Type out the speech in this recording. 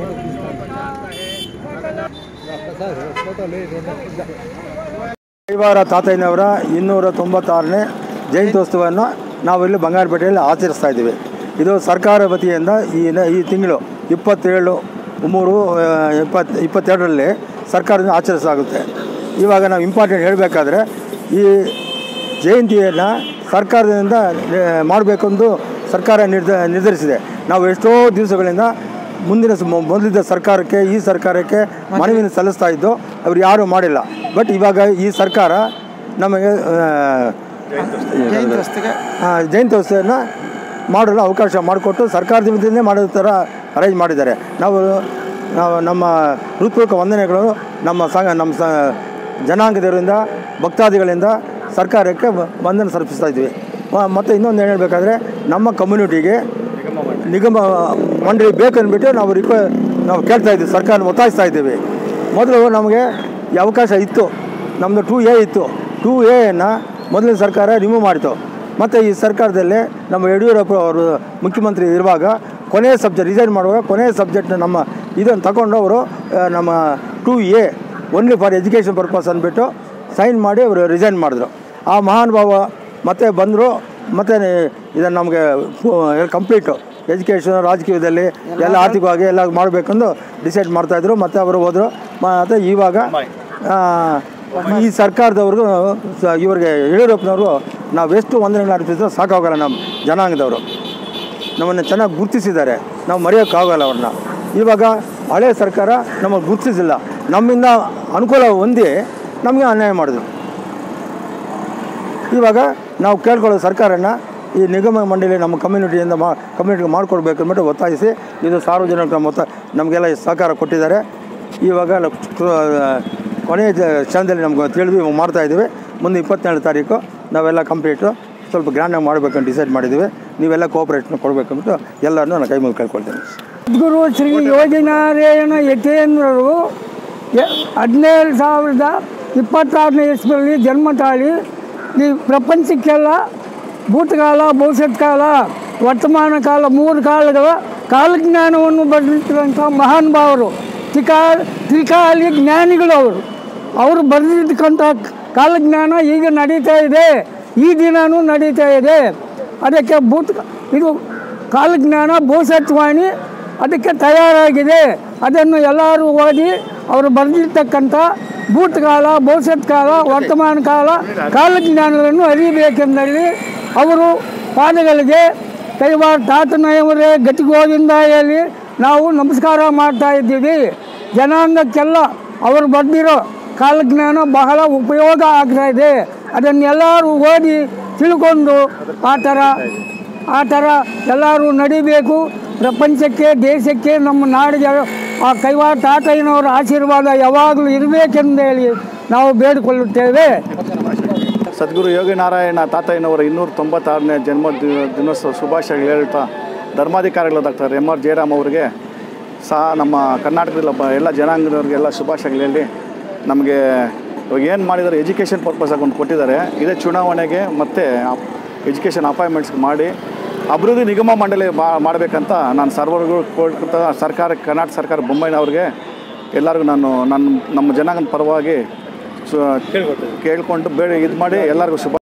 ಕೈವಾರ ತಾತಯ್ಯನವರ ಇನ್ನೂರ ತೊಂಬತ್ತಾರನೇ ಜಯಂತ್ಯೋತ್ಸವವನ್ನು ನಾವು ಇಲ್ಲಿ ಬಂಗಾರಪೇಟೆಯಲ್ಲಿ ಆಚರಿಸ್ತಾ ಇದ್ದೀವಿ ಇದು ಸರ್ಕಾರ ವತಿಯಿಂದ ಈ ನ- ಈ ತಿಂಗಳು ಇಪ್ಪತ್ತೇಳು ಮೂರು ಆ, ಇಪ್ಪತ್ತು ಇಪ್ಪತ್ತೆರಡರಲ್ಲಿ ಸರ್ಕಾರದಿಂದ ಆಚರಿಸಲಾಗುತ್ತೆ ಇವಾಗ ನಾವು ಇಂಪಾರ್ಟೆಂಟ್ ಹೇಳಬೇಕಾದ್ರೆ ಈ ಜಯಂತಿಯನ್ನು ಸರ್ಕಾರದಿಂದ ಮಾಡಬೇಕೆಂದು ಸರ್ಕಾರ ನಿರ್ಧ ನಿರ್ಧರಿಸಿದೆ ನಾವು ಎಷ್ಟೋ ದಿವಸಗಳಿಂದ ಮುಂದಿನ ಸ- ಮೊ- ಮೊದಲಿದ್ದ ಸರ್ಕಾರಕ್ಕೆ ಈ ಸರ್ಕಾರಕ್ಕೆ ಮನವಿಯನ್ನು ಸಲ್ಲಿಸ್ತಾ ಇದ್ದು ಅವ್ರು ಯಾರೂ ಮಾಡಿಲ್ಲ ಬಟ್ ಇವಾಗ ಈ ಸರ್ಕಾರ ನಮಗೆ ಆ, ಜಯಂತ್ಯೋತ್ಸವನ ಮಾಡಲು ಅವಕಾಶ ಮಾಡಿಕೊಟ್ಟು ಸರ್ಕಾರದಿಂದಲೇ ಮಾಡೋ ಥರ ಅರೇಂಜ್ ಮಾಡಿದ್ದಾರೆ ನಾವು ನಾವು ನಮ್ಮ ಹೃತ್ಪೂರ್ವಕ ವಂದನೆಗಳು ನಮ್ಮ ಸಂಘ ನಮ್ಮ ಸ ಜನಾಂಗದವರಿಂದ ಭಕ್ತಾದಿಗಳಿಂದ ಸರ್ಕಾರಕ್ಕೆ ವ- ವಂದನೆ ಸಲ್ಲಿಸ್ತಾ ಇದ್ವಿ ಮ- ಮತ್ತು ಇನ್ನೊಂದು ಏನು ಹೇಳಬೇಕಾದ್ರೆ ನಮ್ಮ ಕಮ್ಯುನಿಟಿಗೆ ನಿಗಮ ಮಂಡಳಿ ಬೇಕಂದ್ಬಿಟ್ಟು ನಾವು ರಿಕ್ವ ನಾವು ಕೇಳ್ತಾ ಇದ್ದೀವಿ ಸರ್ಕಾರ ಒತ್ತಾಯಿಸ್ತಾ ಇದ್ದೀವಿ ಮೊದಲು ನಮಗೆ ಈ ಅವಕಾಶ ಇತ್ತು ನಮ್ಮದು ಟೂ ಎ ಇತ್ತು ಟೂ ಎಯನ್ನು ಮೊದಲಿನ ಸರ್ಕಾರ ರಿಮೂವ್ ಮಾಡಿತು ಮತ್ತು ಈ ಸರ್ಕಾರದಲ್ಲಿ ನಮ್ಮ ಯಡಿಯೂರಪ್ಪ ಅವರು ಮುಖ್ಯಮಂತ್ರಿ ಇರುವಾಗ ಕೊನೆಯ ಸಬ್ಜೆಕ್ಟ್ ರಿಸೈನ್ ಮಾಡುವಾಗ ಕೊನೆಯ ಸಬ್ಜೆಕ್ಟ್ನ ನಮ್ಮ ಇದನ್ನು ತಗೊಂಡು ಅವರು ಆ, ನಮ್ಮ two A only for education purpose ಅಂದ್ಬಿಟ್ಟು ಸೈನ್ ಮಾಡಿ ಅವರು ರಿಸೈನ್ ಮಾಡಿದ್ರು ಆ ಮಹಾನುಭಾವ ಮತ್ತೆ ಬಂದರು ಮತ್ತು ಇದನ್ನು ನಮಗೆ ಕಂಪ್ಲೀಟು ಎಜುಕೇಷನ್ ರಾಜಕೀಯದಲ್ಲಿ ಎಲ್ಲ ಆರ್ಥಿಕವಾಗಿ ಎಲ್ಲ ಮಾಡಬೇಕೆಂದು ಡಿಸೈಡ್ ಮಾಡ್ತಾಯಿದ್ರು ಮತ್ತು ಅವರು ಹೋದರು ಮತ್ತು ಇವಾಗ ಆ, ಈ ಸರ್ಕಾರದವ್ರಿಗೂ ಸ- ಇವ್ರಿಗೆ ಯಡಿಯೂರಪ್ಪನವರು ನಾವು ಎಷ್ಟು ವಂದನೆಗಳು ಅರ್ಪಿಸಿದ್ರು ಸಾಕಾಗಲ್ಲ ನಮ್ಮ ಜನಾಂಗದವರು ನಮ್ಮನ್ನು ಚೆನ್ನಾಗಿ ಗುರುತಿಸಿದ್ದಾರೆ ನಾವು ಮರೆಯೋಕ್ಕಾಗಲ್ಲ ಅವ್ರನ್ನ ಇವಾಗ ಹಳೆ ಸರ್ಕಾರ ನಮಗೆ ಗುರುತಿಸಿಲ್ಲ ನಮ್ಮಿಂದ ಅನುಕೂಲ ಹೊಂದಿ ನಮಗೆ ಅನ್ಯಾಯ ಮಾಡಿದ್ರು ಇವಾಗ ನಾವು ಕೇಳ್ಕೊಳ್ಳೋ ಸರ್ಕಾರನ ಈ ನಿಗಮ ಮಂಡಳಿ ನಮ್ಮ ಕಮ್ಯುನಿಟಿಯಿಂದ ಮಾ ಕಮ್ಯುನಿಟಿಗೆ ಮಾಡಿಕೊಡ್ಬೇಕು ಅಂದ್ಬಿಟ್ಟು ಒತ್ತಾಯಿಸಿ ಇದು ಸಾರ್ವಜನಿಕರ ಮೊತ್ತ ನಮಗೆಲ್ಲ ಸಹಕಾರ ಕೊಟ್ಟಿದ್ದಾರೆ ಇವಾಗ ಲ- ಕ- ಕೊನೆಯ ಜ- ಕ್ಷಣದಲ್ಲಿ ನಮ್ಗೆ ತಿಳಿದು ಮಾಡ್ತಾ ಇದ್ದೀವಿ ಮುಂದೆ ಇಪ್ಪತ್ತೇಳು ತಾರೀಕು ನಾವೆಲ್ಲ ಕಂಪ್ಲೀಟು ಸ್ವಲ್ಪ ಗ್ರ್ಯಾಂಡಾಗಿ ಮಾಡಬೇಕಂತ ಡಿಸೈಡ್ ಮಾಡಿದ್ದೀವಿ ನೀವೆಲ್ಲ ಕೋಆಪ್ರೇಷನ್ ಕೊಡಬೇಕಂದ್ಬಿಟ್ಟು ಎಲ್ಲರನ್ನೂ ನಾನು ಕೈ ಮುಗಿ ಕೇಳ್ಕೊಳ್ತೀನಿ ಸದ್ಗುರು ಶ್ರೀ ಯೋಗಿನಾರಾಯಣ ಯತೇಂದ್ರರು ಎ- ಹದಿನೇಳು ಸಾವಿರದ ಇಪ್ಪತ್ತಾರನೇ ಇಸ್ವಿಯಲ್ಲಿ ಜನ್ಮ ತಾಳಿ ಈ ಪ್ರಪಂಚಕ್ಕೆಲ್ಲ ಭೂತಕಾಲ ಭವಿಷ್ಯತ್ ಕಾಲ ವರ್ತಮಾನ ಕಾಲ ಮೂರು ಕಾಲಗಳ ಕಾಲಜ್ಞಾನವನ್ನು ಬರೆದಿರ್ತಕ್ಕಂಥ ಮಹಾನ್ ಭಾವರು ತ್ರಿಕಾ ತ್ರಿಕಾಲಿ ಜ್ಞಾನಿಗಳು ಅವರು ಅವರು ಬರೆದಿರ್ತಕ್ಕಂಥ ಕಾಲಜ್ಞಾನ ಈಗ ನಡೀತಾ ಇದೆ ಈ ದಿನವೂ ನಡೀತಾ ಇದೆ ಅದಕ್ಕೆ ಭೂತ ಇದು ಕಾಲಜ್ಞಾನ ಭೂಸತ್ವಾಣಿ ಅದಕ್ಕೆ ತಯಾರಾಗಿದೆ ಅದನ್ನು ಎಲ್ಲರೂ ಓದಿ ಅವರು ಬರೆದಿರ್ತಕ್ಕಂಥ ಭೂತಕಾಲ ಭವಿಷ್ಯತ್ ಕಾಲ ವರ್ತಮಾನ ಕಾಲ ಕಾಲಜ್ಞಾನಗಳನ್ನು ಅರಿಯಬೇಕೆಂದಲ್ಲಿ ಅವರು ಪಾದಗಳಿಗೆ ಕೈವಾರ ತಾತನಯವರೇ ಗತಿಗೋವಿಂದ ಹೇಳಿ ನಾವು ನಮಸ್ಕಾರ ಮಾಡ್ತಾ ಇದ್ದೀವಿ ಜನಾಂಗಕ್ಕೆಲ್ಲ ಅವರು ಬರೆದಿರೋ ಕಾಲಜ್ಞಾನ ಬಹಳ ಉಪಯೋಗ ಆಗ್ತಾ ಇದೆ ಅದನ್ನೆಲ್ಲರೂ ಓದಿ ತಿಳ್ಕೊಂಡು ಆ ಥರ ಆ ಥರ ಎಲ್ಲರೂ ನಡಿಬೇಕು ಪ್ರಪಂಚಕ್ಕೆ ದೇಶಕ್ಕೆ ನಮ್ಮ ನಾಡಿಗೆ ಆ ಕೈವಾರ ತಾತಯ್ಯನವರ ಆಶೀರ್ವಾದ ಯಾವಾಗಲೂ ಇರಬೇಕೆಂದೇಳಿ ನಾವು ಬೇಡಿಕೊಳ್ಳುತ್ತೇವೆ ಸದ್ಗುರು ಯೋಗಿನಾರಾಯಣ ತಾತಯ್ಯನವರ ಇನ್ನೂರ ತೊಂಬತ್ತಾರನೇ ಜನ್ಮ ದಿ- ದಿನೋತ್ಸವ ಶುಭಾಶಯಗಳು ಹೇಳ್ತಾ ಧರ್ಮಾಧಿಕಾರಿಗಳು ಡಾಕ್ಟರ್ ಎಮ್ ಆರ್ ಜಯರಾಮ್ ಅವರಿಗೆ ಸಹ ನಮ್ಮ ಕರ್ನಾಟಕದ ಒಬ್ಬ ಎಲ್ಲ ಜನಾಂಗದವ್ರಿಗೆಲ್ಲ ಶುಭಾಶಯಗಳು ಹೇಳಿ ನಮಗೆ ಇವಾಗ ಏನು ಮಾಡಿದ್ದಾರೆ ಎಜುಕೇಷನ್ ಪರ್ಪಸಾಗಿ ಒಂದು ಕೊಟ್ಟಿದ್ದಾರೆ ಇದೇ ಚುನಾವಣೆಗೆ ಮತ್ತು ಎಜುಕೇಷನ್ ಅಪಾಯಿಂಟ್ಮೆಂಟ್ಸ್ ಮಾಡಿ ಅಭಿವೃದ್ಧಿ ನಿಗಮ ಮಂಡಳಿ ಮಾಡಬೇಕಂತ ನಾನು ಸರ್ವರ್ಗೂ ಕೊಡ್ತ ಸರ್ಕಾರ ಕರ್ನಾಟಕ ಸರ್ಕಾರ ಬೊಮ್ಮಾಯಿನವ್ರಿಗೆ ಎಲ್ಲರಿಗೂ ನಾನು ನನ್ನ ನಮ್ಮ ಜನಾಂಗದ ಪರವಾಗಿ ಸು ಕೇಳಿಕೊಂಡು ಬೇಡ ಇದು ಮಾಡಿ ಎಲ್ಲರಿಗೂ ಶುಭ